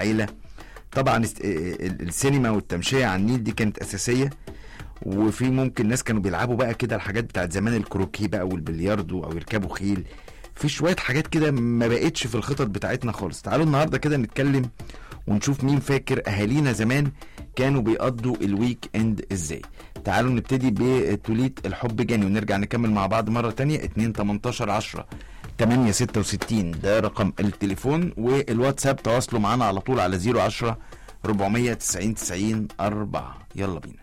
عيله طبعا است- ال- السينما والتمشيه على النيل دي كانت اساسيه وفي ممكن ناس كانوا بيلعبوا بقى كده الحاجات بتاعت زمان الكروكي بقى والبلياردو او يركبوا خيل في شويه حاجات كده ما بقتش في الخطط بتاعتنا خالص تعالوا النهارده كده نتكلم ونشوف مين فاكر اهالينا زمان كانوا بيقضوا الويك اند ازاي تعالوا نبتدي بتوليت الحب جاني ونرجع نكمل مع بعض مره تانية 2 18 10 8 66 ده رقم التليفون والواتساب تواصلوا معانا على طول على 010 490 90 4 يلا بينا